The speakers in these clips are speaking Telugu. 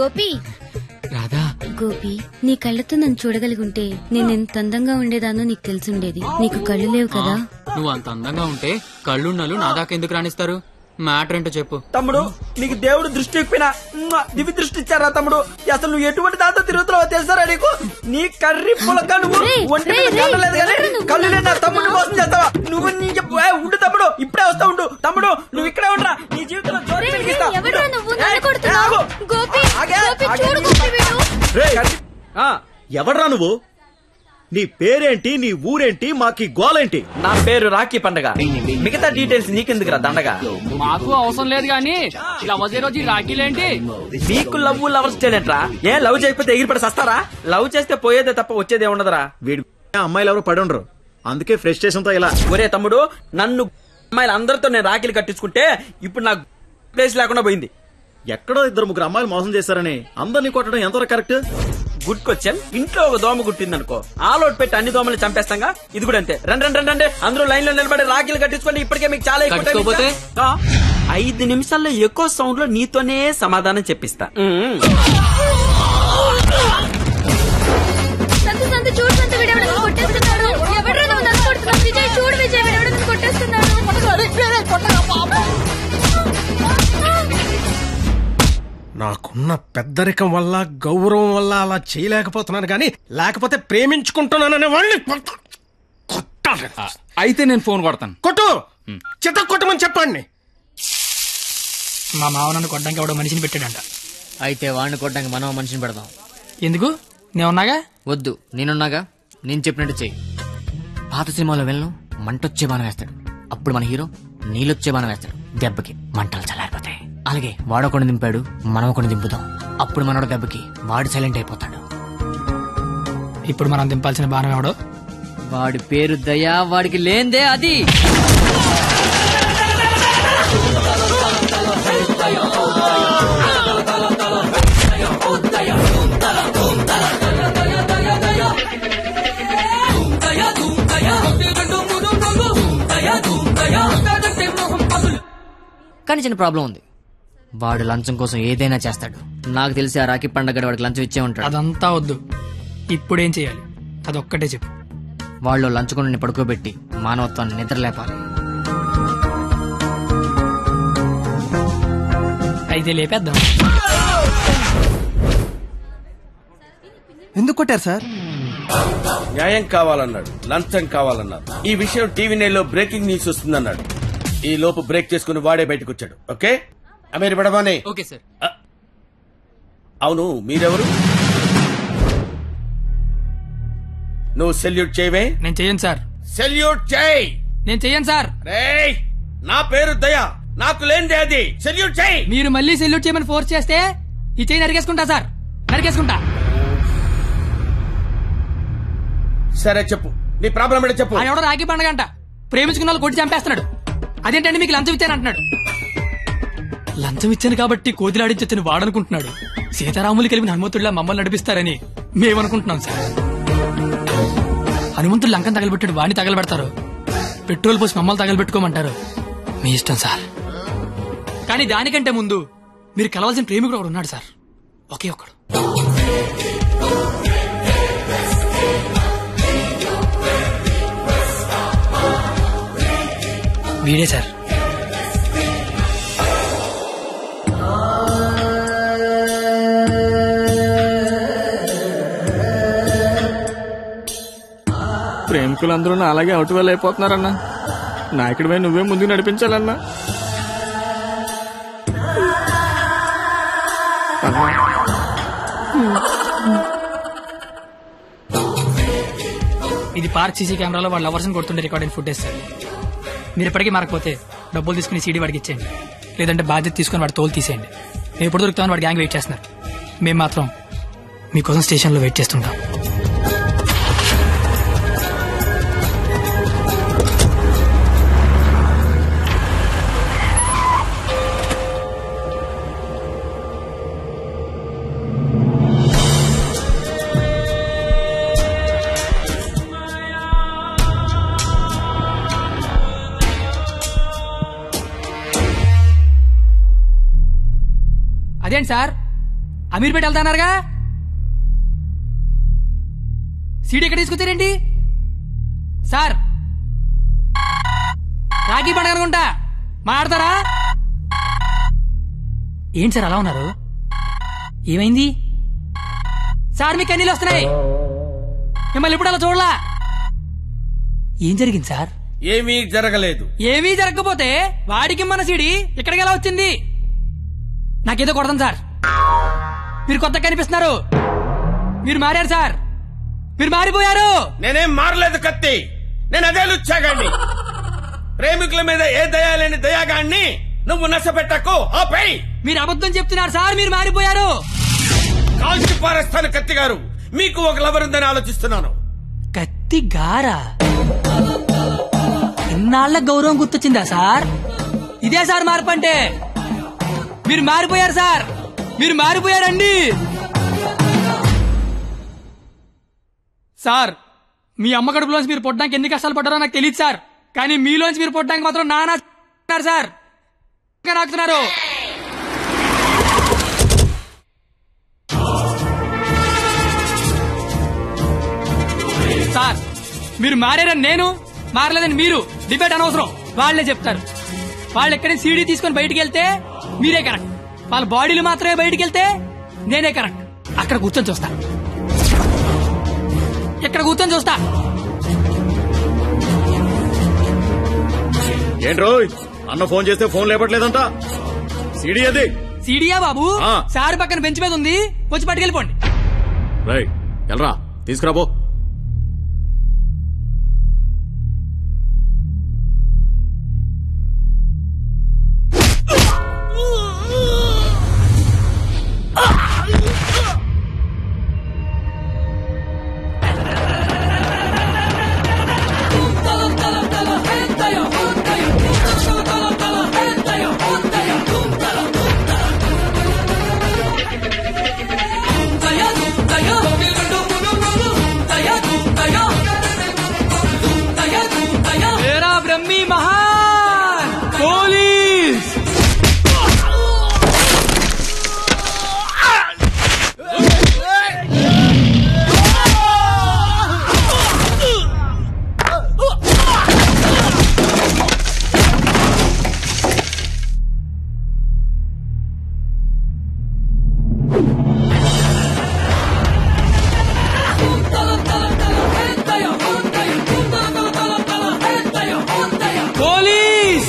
గోపి రాధా గోపి నీ కళ్ళతో నన్ను చూడగలిగుంటే నేను ఎంత అందంగా ఉండేదానో నీకు తెలిసుండేది నీకు కళ్ళు లేవు కదా నువ్వు అంత అందంగా ఉంటే కళ్ళున్నలు నా దాకా ఎందుకు రాణిస్తారు మ్యాటర్ ఏంటో చెప్పు తమ్ముడు నీకు దేవుడు దృష్టి ఇప్పిన దివి దృష్టి ఇచ్చారా తమ్ముడు అసలు నువ్వు ఎటువంటి దాంతో తిరుగుతున్నావో తెలుసారా నీకు నీ కర్రీ పులక నువ్వు రేయ్, ఒంటి మీద రేయ్, కన్ను లేదు రేయ్, కానీ ఎవరు నువ్వు? కళ్ళు లేని నా తమ్ముడు మోసం చేస్తావా నువ్వు నీ చెప్పు ఏ, ఉండు తమ్ముడు ఇప్పుడే వస్తా ఉండు తమ్ముడు నువ్వు ఇక్కడే ఉండరా నీ జీవితంలో జ్యోతి రేయ్, వెలిగిస్తా. రేయ్, ఎవడ్రా ఉండు. నువ్వు? ఏ, నన్ను ఏ, కొడుతున్నావు? ఆగు. గోపి, ఆగే, గోపి, ఆగే. చూడు గోపి వీడు. రేయ్, ఆ, ఎవడ్రా నువ్వు నీ పేరేంటి నీ ఊరేంటి మాకి గోలేంటి నా పేరు రాఖీ పండగ మిగతా డీటెయిల్స్ నీకెందుకురా దండగా మాకు అవసరం లేదు కానీ ఇలా వచ్చే రోజు ఈ రాఖీలేంటి నీకు లవ్ లవర్స్ చేయలేంట్రా ఏ లవ్ చేయకపోతే ఎగిరిపడి సస్తారా లవ్ చేస్తే పోయేదే తప్ప వచ్చేదే ఉండదురా వీడి అమ్మాయిలు ఎవరు పడి ఉండరు అందుకే ఫ్రస్ట్రేషన్ తో ఇలా ఒరే తమ్ముడు నన్ను అమ్మాయిలు అందరితో నేను రాఖీలు కట్టించుకుంటే ఇప్పుడు నాకు ప్లేస్ లేకుండా పోయింది ఎక్కడో ఇద్దరు ముగ్గురు అమ్మాయిలు మోసం చేశారని అందరినీ కొట్టడం ఎంతవరకు కరెక్ట్ గుడ్ క్వశ్చన్ ఇంట్లో ఒక దోమ కుట్టింది అనుకో ఆలోట్ పెట్టి అన్ని దోమలు చంపేస్తాగా ఇది కూడా అంతే రండి రండి రండి రండి అందరూ లైన్ లో నిలబడి రాఖీలు కట్టించుకోండి ఇప్పటికే మీకు చాలా ఎక్కువ time కట్టుకోపోతే? ఇచ్చా. ఆ, ఐదు నిమిషాల్లో ఎక్కువ సౌండ్ లో నీతోనే సమాధానం చెప్పిస్తా మ్మ్. సంతు, సంతు, చూడు సంతు, వీడెవడో నన్ను కొట్టేస్తున్నాడు. ఎవడ్రా నువ్వు నన్ను కొడుతున్నావు? విజయ్, చూడు విజయ్, వీడెవడో నన్ను కొట్టేస్తున్నాడు. నాకున్న పెద్దరికం వల్ల గౌరవం వల్ల అలా చేయలేకపోతున్నాను కానీ లేకపోతే ప్రేమించుకుంటున్నాననే వాళ్ళని కొట్ట- కొట్టాలి అయితే నేను ఫోన్ కొడతాను కొట్టు చిత్త కొట్టమని చెప్పండి మా మావ నన్ను కొట్టడానికి ఎవడో మనిషిని పెట్టాడంట అయితే వాడిని కొట్టడానికి మనం మనిషిని పెడదాం ఎందుకు నేనున్నాగా వద్దు నేనున్నాగా నేను చెప్పినట్టు చెయ్యి పాత సినిమాలో వెళ్ళను మంటొచ్చే బాణం వేస్తాడు అప్పుడు మన హీరో నీళ్ళొచ్చే బాణం వేస్తాడు దెబ్బకి మంటలు చల్లారిపోతాయి అలాగే వాడొకడిని దింపాడు మనం ఒకడిని దింపుదాం అప్పుడు మనోడు దెబ్బకి వాడు సైలెంట్ అయిపోతాడు ఇప్పుడు మనం దింపాల్సిన బాణం ఎవడో వాడి పేరు దయా వాడికి లేందే అది కానీ చిన్న ప్రాబ్లం ఉంది వాడు లంచం కోసం ఏదైనా చేస్తాడు నాకు తెలిసి ఆ రాఖీ పండగ వాడికి లంచం ఇచ్చే ఉంటాడు అదంతా వద్దు ఇప్పుడేం చేయాలి అదొక్కటే చెప్పు వాళ్ళు లంచుకొని పడుకోబెట్టి మానవత్వాన్ని నిద్రలేపాలి అయితే లేపేద్దాం ఎందుకు కొట్టారు సార్ న్యాయం కావాలన్నాడు లంచం కావాలన్నాడు ఈ విషయం టీవీ నైన్ లో బ్రేకింగ్ న్యూస్ వస్తుందన్నాడు ఈ లోపు బ్రేక్ చేసుకుని వాడే బయటకు వచ్చాడు ఓకే అమీర్ పడవానే ఓకే సార్ అవును మీరెవరు నువ్వు సెల్యూట్ చేయవే నేను చెయ్యను సార్ సెల్యూట్ చేయి నేను చెయ్యను సార్ రేయ్ నా పేరు దయ నాకు లేనిదే అది సెల్యూట్ చేయి మీరు మళ్ళీ సెల్యూట్ చేయమని ఫోర్స్ చేస్తే ఈ చెయ్యి నరికేసుకుంటా సార్ నరికేసుకుంటా సరే చెప్పు నీ ప్రాబ్లం ఏంటో చెప్పు ఆయన ఎవడో రాఖీ పండగ అంట ప్రేమించుకున్న వాళ్ళు కొట్టి చంపేస్తున్నాడు అదేంటండి మీకు లంచం ఇచ్చాను అంటున్నాడు లంచం ఇచ్చాను కాబట్టి కోతిలాడించొచ్చని వాడనుకుంటున్నాడు సీతారాములు కలిపిన హనుమంతుడిలా మమ్మల్ని నడిపిస్తారని మేమనుకుంటున్నాం సార్ హనుమంతుడు లంకం తగలబెట్టాడు వాడిని తగలబెడతారు పెట్రోల్ పోసి మమ్మల్ని తగలబెట్టుకోమంటారు మీ ఇష్టం సార్ కానీ దానికంటే ముందు మీరు కలవాల్సిన ప్రేమికుడు ఒకడు ఉన్నాడు సార్ ఒకే ఒక్కడు వీడే సార్ ప్రేమికులందరూ నా అలాగే అవుట్ వేలు అయిపోతున్నారన్నా నాయకుడిపై నువ్వే ముందుకు నడిపించాలన్నా ఇది పార్క్ సీసీ కెమెరాలో వాళ్ళ లవర్స్ కొడుతుండే రికార్డింగ్ ఫుటేజ్ సార్ మీరు ఇప్పటికీ మారకపోతే డబ్బులు తీసుకుని సీడీ వాడికి ఇచ్చేయండి లేదంటే బాధ్యత తీసుకుని వాడి తోలు తీసేయండి మేము ఎప్పుడు దొరుకుతామని వాడి గ్యాంగ్ వెయిట్ చేస్తున్నారు మేము మాత్రం మీకోసం స్టేషన్లో వెయిట్ చేస్తుంటాం అదేంటి సార్ అమీర్పేట వెళ్తానారుగా సీడీ ఎక్కడ తీసుకొచ్చారేంటి సార్ రాఖీ పండుగ అనుకుంటా మాడతారా ఏంటి సార్ అలా ఉన్నారు ఏమైంది సార్ మీకు కన్నీళ్ళు వస్తున్నాయి మిమ్మల్ని ఇప్పుడు అలా చూడలా ఏం జరిగింది సార్ ఏమీ జరగలేదు ఏమీ జరగకపోతే వాడికి మన సీడి ఇక్కడికి ఎలా వచ్చింది నాకేదో కొడదాం సార్ మీరు కొత్త కనిపిస్తున్నారు మీరు మారారు సార్ మీరు మారిపోయారు నేనేం మారలేదు కత్తి నేను అదే లుచ్చాగాన్ని ప్రేమికుల మీద ఏ దయా లేని దయాగాన్ని నువ్వు నష్టపెట్టకు ఆపై మీరు అబద్ధం చెప్తున్నారు సార్ మీరు మారిపోయారు కాల్చి పారేస్తాను కత్తి గారు మీకు ఒక లవర్ ఉందని ఆలోచిస్తున్నాను కత్తి గారా ఇన్నాళ్ల గౌరవం గుర్తొచ్చిందా సార్ ఇదే సార్ మార్పు అంటే మీరు మారిపోయారు సార్ మీరు మారిపోయారండి సార్ మీ అమ్మ కడుపులోంచి మీరు పొట్టడానికి ఎన్ని కష్టాలు పడ్డారో నాకు తెలియదు సార్ కానీ మీలోంచి మీరు పొట్టడానికి మాత్రం నానా ఉన్నారు సార్ ఇంకా నాకుతున్నారు సార్ మీరు మారారని నేను మారలేదని మీరు డిబేట్ అనవసరం వాళ్ళే చెప్తారు వాళ్ళు ఎక్కడి సీడీ తీసుకొని బయటికి వెళ్తే మీరే కరెక్ట్ వాళ్ళ బాడీలు మాత్రమే బయటికి వెళ్తే నేనే కరెక్ట్ అక్కడ కూర్చొని చూస్తా ఇక్కడ కూర్చొని చూస్తా ఏంటి రోయ్ అన్న ఫోన్ చేస్తే ఫోన్ లేపట్లేదంట సిడి అది సీడీయా బాబు ఆ. సార్ పక్కన బెంచ్ మీద ఉంది వచ్చి పట్టుకెళ్ళిపోండి రై ఎల్రా తీసుకురాబో ఏరా బ్రహ్మి మహాన్ పోలీస్ పోలీస్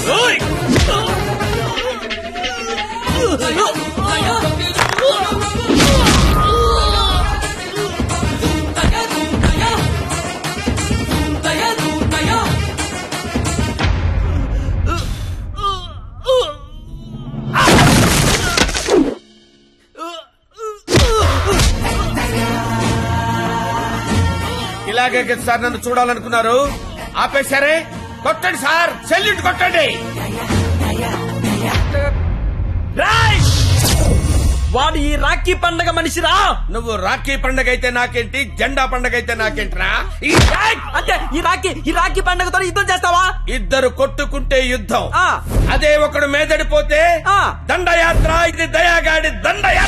ఇలాగే కదా సార్ నన్ను చూడాలనుకున్నారు ఆపేశారే కొట్టండి సార్ సెల్యూట్ కొట్టండి రాయ్ వాడు ఈ రాఖీ పండగ మనిషిరా నువ్వు రాఖీ పండగ అయితే నాకేంటి జెండా పండగ అయితే నాకేంట్రా ఈ రాయ్! అంటే ఈ రాఖీ ఈ రాఖీ పండగతో యుద్ధం చేస్తావా ఇద్దరు కొట్టుకుంటే యుద్ధం ఆ. అదే ఒకడు మేదడిపోతే ఆ. దండయాత్ర ఇది దయాగాడి దండయాత్ర